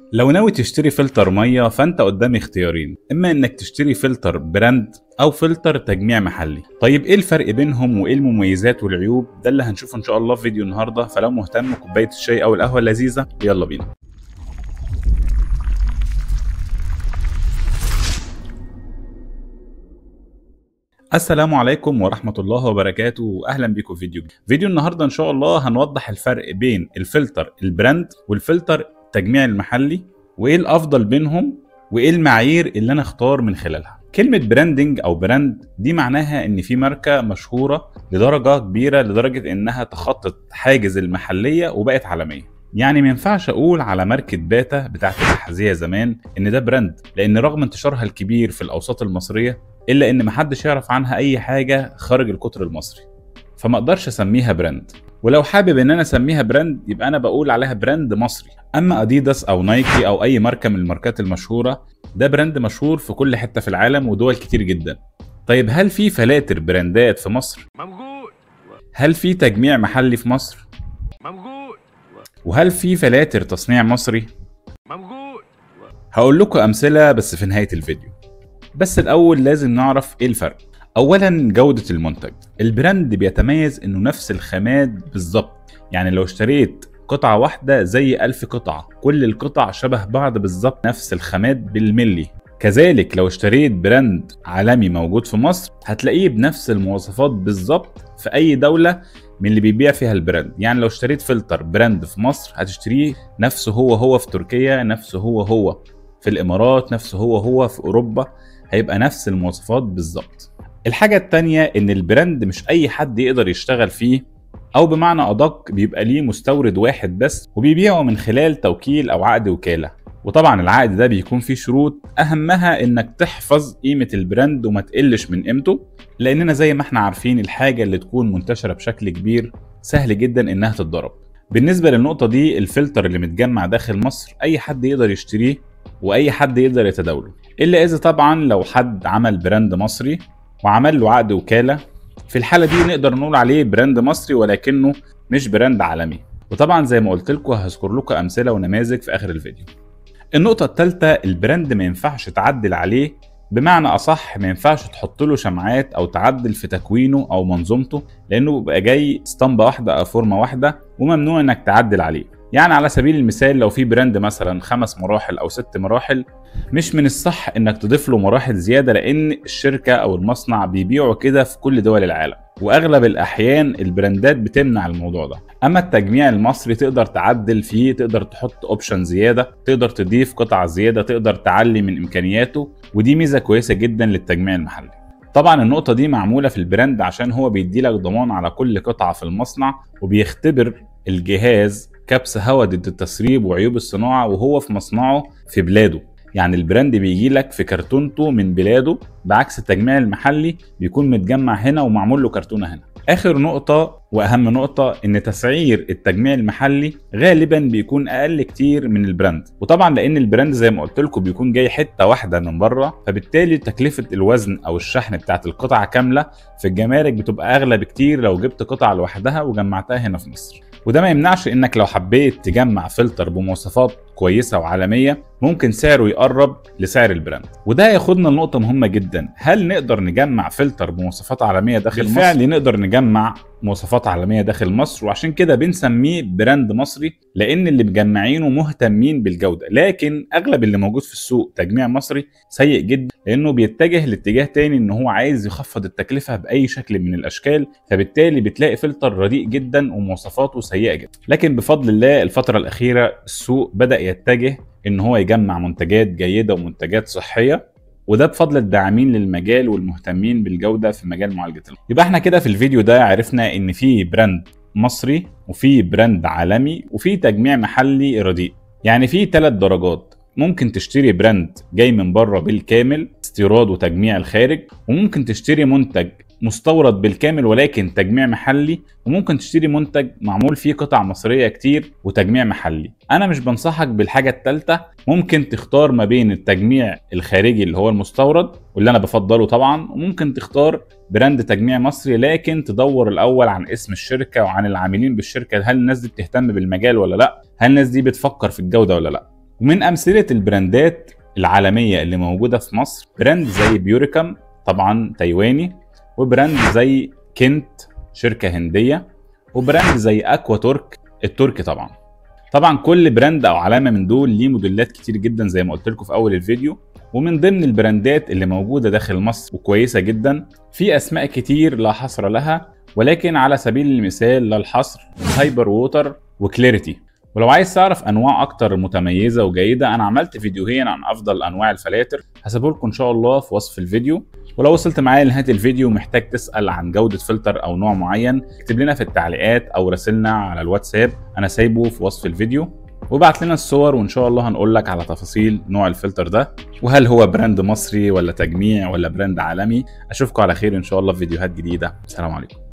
لو ناوي تشتري فلتر ميه فانت قدام اختيارين اما انك تشتري فلتر براند او فلتر تجميع محلي طيب ايه الفرق بينهم وايه المميزات والعيوب ده اللي هنشوفه ان شاء الله في فيديو النهارده فلو مهتم كوبايه الشاي او القهوه اللذيذه يلا بينا السلام عليكم ورحمة الله وبركاته وأهلا بكم في فيديو جديد. فيديو النهاردة إن شاء الله هنوضح الفرق بين الفلتر البراند والفلتر التجميع المحلي وإيه الأفضل بينهم وإيه المعايير اللي أنا أختار من خلالها كلمة براندنج أو براند دي معناها إن في ماركة مشهورة لدرجة كبيرة لدرجة إنها تخطت حاجز المحلية وبقت عالمية يعني ما ينفعش اقول على ماركه باتا بتاعت الاحذيه زمان ان ده براند لان رغم انتشارها الكبير في الاوساط المصريه الا ان محدش يعرف عنها اي حاجه خارج القطر المصري فما اقدرش اسميها براند ولو حابب ان انا اسميها براند يبقى انا بقول عليها براند مصري اما اديداس او نايكي او اي ماركه من الماركات المشهوره ده براند مشهور في كل حته في العالم ودول كتير جدا طيب هل في فلاتر براندات في مصر موجود هل في تجميع محلي في مصر موجود وهل في فلاتر تصنيع مصري موجود هقول لكم امثله بس في نهايه الفيديو بس الاول لازم نعرف ايه الفرق اولا جوده المنتج البراند بيتميز انه نفس الخامات بالظبط يعني لو اشتريت قطعة واحدة زي ألف قطعة كل القطع شبه بعض بالظبط نفس الخامات بالملي كذلك لو اشتريت براند عالمي موجود في مصر هتلاقيه بنفس المواصفات بالظبط في أي دولة من اللي بيبيع فيها البراند يعني لو اشتريت فلتر براند في مصر هتشتريه نفسه هو هو في تركيا نفسه هو هو في الامارات نفسه هو هو في اوروبا هيبقى نفس المواصفات بالظبط الحاجة التانية ان البراند مش اي حد يقدر يشتغل فيه او بمعنى ادق بيبقى ليه مستورد واحد بس وبيبيعه من خلال توكيل او عقد وكالة وطبعا العقد ده بيكون فيه شروط اهمها انك تحفظ قيمة البراند وما تقلش من قيمته لاننا زي ما احنا عارفين الحاجة اللي تكون منتشرة بشكل كبير سهل جدا انها تتضرب بالنسبة للنقطة دي الفلتر اللي متجمع داخل مصر اي حد يقدر يشتريه واي حد يقدر يتداوله الا اذا طبعا لو حد عمل براند مصري وعمل له عقد وكالة في الحالة دي نقدر نقول عليه براند مصري ولكنه مش براند عالمي وطبعا زي ما قلت لكم هذكر لكم امثله ونماذج في اخر الفيديو النقطة الثالثة البراند ما ينفعش تعدل عليه بمعنى أصح ما ينفعش تحط له شمعات أو تعدل في تكوينه أو منظومته لأنه بيبقى جاي اسطمبة واحدة أو فورمة واحدة وممنوع إنك تعدل عليه يعني على سبيل المثال لو في براند مثلا خمس مراحل أو ست مراحل مش من الصح إنك تضيف له مراحل زيادة لأن الشركة أو المصنع بيبيعوا كده في كل دول العالم واغلب الاحيان البراندات بتمنع الموضوع ده اما التجميع المصري تقدر تعدل فيه تقدر تحط اوبشن زياده تقدر تضيف قطع زياده تقدر تعلي من امكانياته ودي ميزه كويسه جدا للتجميع المحلي طبعا النقطة دي معمولة في البراند عشان هو بيديلك ضمان على كل قطعة في المصنع وبيختبر الجهاز كبس هواء ضد التسريب وعيوب الصناعة وهو في مصنعه في بلاده يعني البراند بيجي لك في كرتونته من بلاده بعكس التجميع المحلي بيكون متجمع هنا ومعمول له كرتونه هنا اخر نقطة واهم نقطة ان تسعير التجميع المحلي غالبا بيكون اقل كتير من البراند وطبعا لان البراند زي ما قلت لكم بيكون جاي حتة واحدة من بره فبالتالي تكلفة الوزن او الشحن بتاعت القطعة كاملة في الجمارك بتبقى اغلى بكتير لو جبت قطعة لوحدها وجمعتها هنا في مصر وده ما يمنعش انك لو حبيت تجمع فلتر بمواصفات كويسه وعالميه ممكن سعره يقرب لسعر البراند وده ياخدنا لنقطه مهمه جدا هل نقدر نجمع فلتر بمواصفات عالميه داخل مصر بالفعل نقدر نجمع مواصفات عالميه داخل مصر وعشان كده بنسميه براند مصري لان اللي مجمعينه مهتمين بالجوده لكن اغلب اللي موجود في السوق تجميع مصري سيء جدا لانه بيتجه لاتجاه تاني ان هو عايز يخفض التكلفه باي شكل من الاشكال فبالتالي بتلاقي فلتر رديء جدا ومواصفاته سيئه جدا لكن بفضل الله الفتره الاخيره السوق بدا يتجه ان هو يجمع منتجات جيده ومنتجات صحيه وده بفضل الداعمين للمجال والمهتمين بالجوده في مجال معالجه المياه. يبقى احنا كده في الفيديو ده عرفنا ان في براند مصري وفي براند عالمي وفي تجميع محلي رديء يعني في ثلاث درجات ممكن تشتري براند جاي من بره بالكامل استيراد وتجميع الخارج وممكن تشتري منتج مستورد بالكامل ولكن تجميع محلي وممكن تشتري منتج معمول فيه قطع مصريه كتير وتجميع محلي انا مش بنصحك بالحاجه الثالثه ممكن تختار ما بين التجميع الخارجي اللي هو المستورد واللي انا بفضله طبعا وممكن تختار براند تجميع مصري لكن تدور الاول عن اسم الشركه وعن العاملين بالشركه هل الناس دي بتهتم بالمجال ولا لا هل الناس دي بتفكر في الجوده ولا لا ومن امثله البراندات العالميه اللي موجوده في مصر براند زي بيوريكام طبعا تايواني وبراند زي كنت شركه هنديه وبراند زي اكوا تورك التركي طبعا طبعا كل براند او علامه من دول ليه موديلات كتير جدا زي ما قلت لكم في اول الفيديو ومن ضمن البراندات اللي موجوده داخل مصر وكويسه جدا في اسماء كتير لا حصر لها ولكن على سبيل المثال للحصر هايبر ووتر وكليريتي ولو عايز تعرف انواع اكتر متميزه وجيده انا عملت فيديوهين عن افضل انواع الفلاتر هسيبه لكم ان شاء الله في وصف الفيديو ولو وصلت معايا لنهايه الفيديو محتاج تسال عن جوده فلتر او نوع معين اكتب لنا في التعليقات او راسلنا على الواتساب انا سايبه في وصف الفيديو وابعت لنا الصور وان شاء الله هنقول لك على تفاصيل نوع الفلتر ده وهل هو براند مصري ولا تجميع ولا براند عالمي اشوفكم على خير ان شاء الله في فيديوهات جديده السلام عليكم